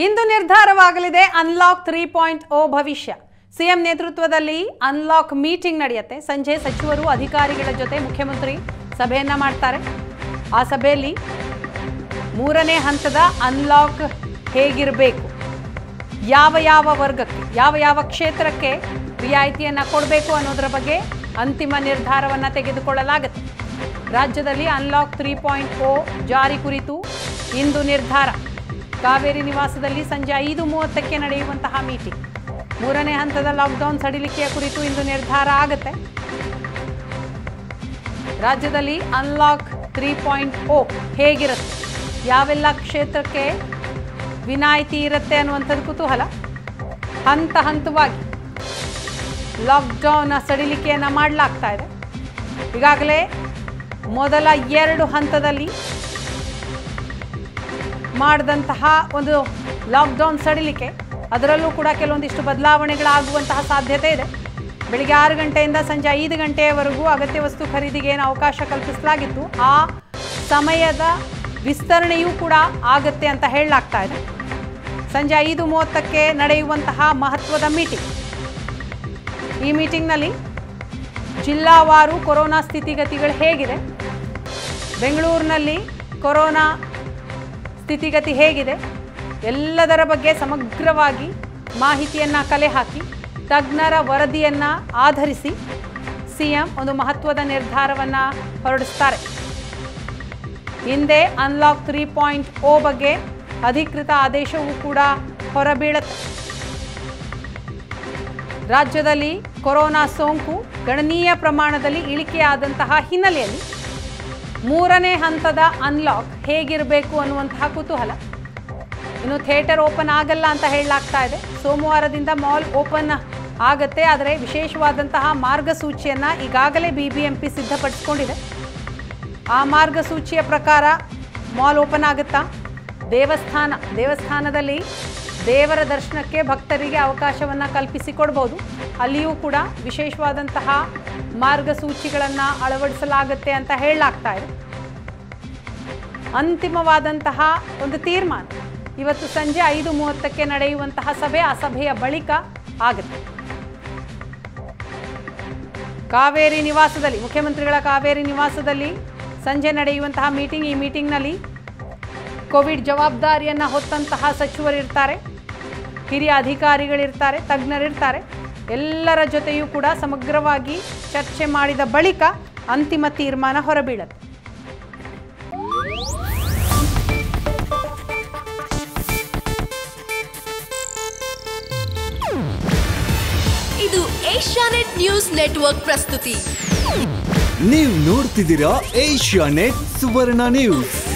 ಇಂದು ನಿರ್ಧಾರವಾಗಲಿದೆ unlock three point ಓ ಭವಿಷ್ಯ CM ನೇತೃತ್ವದಲ್ಲಿ ಅನ್ಲಾಕ್ ಮೀಟಿಂಗ್ ನಡೆಯುತ್ತೆ ಸಂಜೆ ಸಚಿವರು ಅಧಿಕಾರಿಗಳ ಜೊತೆ ಮುಖ್ಯಮಂತ್ರಿ ಸಭೆಯನ್ನ ಮಾಡ್ತಾರೆ ಆ ಸಭೆಯಲ್ಲಿ ಮೂರನೇ ಹಂತದ ಅನ್ಲಾಕ್ ಹೇಗಿರಬೇಕು ಯಾವ ಯಾವ ವರ್ಗಕ್ಕೆ ಯಾವ ಯಾವ ಕ್ಷೇತ್ರಕ್ಕೆ ರಿಯಾಯಿತಿಯನ್ನು ಕೊಡಬೇಕು ಅನ್ನೋದರ ಬಗ್ಗೆ ಅಂತಿಮ ನಿರ್ಧಾರವನ್ನು ತೆಗೆದುಕೊಳ್ಳಲಾಗುತ್ತೆ ರಾಜ್ಯದಲ್ಲಿ ಅನ್ಲಾಕ್ ತ್ರೀ ಪಾಯಿಂಟ್ ಓ ಜಾರಿ ಕುರಿತು ಇಂದು ನಿರ್ಧಾರ ಕಾವೇರಿ ನಿವಾಸದಲ್ಲಿ ಸಂಜೆ ಐದು ಮೂವತ್ತಕ್ಕೆ ನಡೆಯುವಂತಹ ಮೀಟಿಂಗ್ ಮೂರನೇ ಹಂತದ ಲಾಕ್ಡೌನ್ ಸಡಿಲಿಕೆಯ ಕುರಿತು ಇಂದು ನಿರ್ಧಾರ ಆಗುತ್ತೆ ರಾಜ್ಯದಲ್ಲಿ ಅನ್ಲಾಕ್ ತ್ರೀ ಪಾಯಿಂಟ್ ಓ ಹೇಗಿರುತ್ತೆ ಯಾವೆಲ್ಲ ಕ್ಷೇತ್ರಕ್ಕೆ ವಿನಾಯಿತಿ ಇರುತ್ತೆ ಅನ್ನುವಂಥದ್ದು ಕುತೂಹಲ ಹಂತ ಹಂತವಾಗಿ ಲಾಕ್ಡೌನ್ ಸಡಿಲಿಕೆಯನ್ನು ಮಾಡಲಾಗ್ತಾ ಇದೆ ಈಗಾಗಲೇ ಮೊದಲ ಎರಡು ಹಂತದಲ್ಲಿ ಮಾಡಿದಂತಹ ಒಂದು ಲಾಕ್ಡೌನ್ ಸಡಿಲಿಕೆ ಅದರಲ್ಲೂ ಕೂಡ ಕೆಲವೊಂದಿಷ್ಟು ಬದಲಾವಣೆಗಳಾಗುವಂತಹ ಸಾಧ್ಯತೆ ಇದೆ ಬೆಳಿಗ್ಗೆ ಆರು ಗಂಟೆಯಿಂದ ಸಂಜೆ ಐದು ಗಂಟೆಯವರೆಗೂ ಅಗತ್ಯ ವಸ್ತು ಖರೀದಿಗೆ ಏನು ಅವಕಾಶ ಕಲ್ಪಿಸಲಾಗಿತ್ತು ಆ ಸಮಯದ ವಿಸ್ತರಣೆಯೂ ಕೂಡ ಆಗತ್ತೆ ಅಂತ ಹೇಳಲಾಗ್ತಾ ಇದೆ ಸಂಜೆ ಐದು ಮೂವತ್ತಕ್ಕೆ ನಡೆಯುವಂತಹ ಮಹತ್ವದ ಮೀಟಿಂಗ್ ಈ ಮೀಟಿಂಗ್ನಲ್ಲಿ ಜಿಲ್ಲಾವಾರು ಕೊರೋನಾ ಸ್ಥಿತಿಗತಿಗಳು ಹೇಗಿದೆ ಬೆಂಗಳೂರಿನಲ್ಲಿ ಕೊರೋನಾ ಸ್ಥಿತಿಗತಿ ಹೇಗಿದೆ ಎಲ್ಲದರ ಬಗ್ಗೆ ಸಮಗ್ರವಾಗಿ ಮಾಹಿತಿಯನ್ನು ಕಲೆ ಹಾಕಿ ತಜ್ಞರ ವರದಿಯನ್ನು ಆಧರಿಸಿ ಸಿಎಂ ಒಂದು ಮಹತ್ವದ ನಿರ್ಧಾರವನ್ನು ಹೊರಡಿಸ್ತಾರೆ ಹಿಂದೆ ಅನ್ಲಾಕ್ ತ್ರೀ ಪಾಯಿಂಟ್ ಓ ಬಗ್ಗೆ ಅಧಿಕೃತ ಆದೇಶವೂ ಕೂಡ ಹೊರಬೀಳುತ್ತೆ ರಾಜ್ಯದಲ್ಲಿ ಕೊರೋನಾ ಸೋಂಕು ಗಣನೀಯ ಪ್ರಮಾಣದಲ್ಲಿ ಇಳಿಕೆಯಾದಂತಹ ಹಿನ್ನೆಲೆಯಲ್ಲಿ ಮೂರನೇ ಹಂತದ ಅನ್ಲಾಕ್ ಹೇಗಿರಬೇಕು ಅನ್ನುವಂತಹ ಕುತೂಹಲ ಇನ್ನು ಥಿಯೇಟರ್ ಓಪನ್ ಆಗಲ್ಲ ಅಂತ ಹೇಳಲಾಗ್ತಾ ಇದೆ ಸೋಮವಾರದಿಂದ ಮಾಲ್ ಓಪನ್ ಆಗತ್ತೆ ಆದರೆ ವಿಶೇಷವಾದಂತಹ ಮಾರ್ಗಸೂಚಿಯನ್ನು ಈಗಾಗಲೇ ಬಿ ಬಿ ಎಂ ಪಿ ಸಿದ್ಧಪಡಿಸ್ಕೊಂಡಿದೆ ಆ ಮಾರ್ಗಸೂಚಿಯ ಪ್ರಕಾರ ಮಾಲ್ ಓಪನ್ ಆಗುತ್ತಾ ದೇವಸ್ಥಾನ ದೇವಸ್ಥಾನದಲ್ಲಿ ದೇವರ ದರ್ಶನಕ್ಕೆ ಭಕ್ತರಿಗೆ ಅವಕಾಶವನ್ನು ಕಲ್ಪಿಸಿಕೊಡ್ಬೋದು ಅಲ್ಲಿಯೂ ಕೂಡ ವಿಶೇಷವಾದಂತಹ ಮಾರ್ಗಸೂಚಿಗಳನ್ನು ಅಳವಡಿಸಲಾಗುತ್ತೆ ಅಂತ ಹೇಳಲಾಗ್ತಾ ಇದೆ ಅಂತಿಮವಾದಂತಹ ಒಂದು ತೀರ್ಮಾನ ಇವತ್ತು ಸಂಜೆ ಐದು ಮೂವತ್ತಕ್ಕೆ ನಡೆಯುವಂತಹ ಸಭೆ ಆ ಸಭೆಯ ಬಳಿಕ ಆಗುತ್ತೆ ಕಾವೇರಿ ನಿವಾಸದಲ್ಲಿ ಮುಖ್ಯಮಂತ್ರಿಗಳ ಕಾವೇರಿ ನಿವಾಸದಲ್ಲಿ ಸಂಜೆ ನಡೆಯುವಂತಹ ಮೀಟಿಂಗ್ ಈ ಮೀಟಿಂಗ್ನಲ್ಲಿ ಕೋವಿಡ್ ಜವಾಬ್ದಾರಿಯನ್ನು ಹೊತ್ತಂತಹ ಸಚಿವರಿರ್ತಾರೆ ಹಿರಿಯ ಅಧಿಕಾರಿಗಳಿರ್ತಾರೆ ತಜ್ಞರಿರ್ತಾರೆ ಎಲ್ಲರ ಜೊತೆಯೂ ಕೂಡ ಸಮಗ್ರವಾಗಿ ಚರ್ಚೆ ಮಾಡಿದ ಬಳಿಕ ಅಂತಿಮ ತೀರ್ಮಾನ ಹೊರಬೀಳುತ್ತೆ ಇದು ಏಷ್ಯಾನೆಟ್ ನ್ಯೂಸ್ ನೆಟ್ವರ್ಕ್ ಪ್ರಸ್ತುತಿ ನೀವು ನೋಡ್ತಿದ್ದೀರಾ ಏಷ್ಯಾ ನೆಟ್ ಸುವರ್ಣ ನ್ಯೂಸ್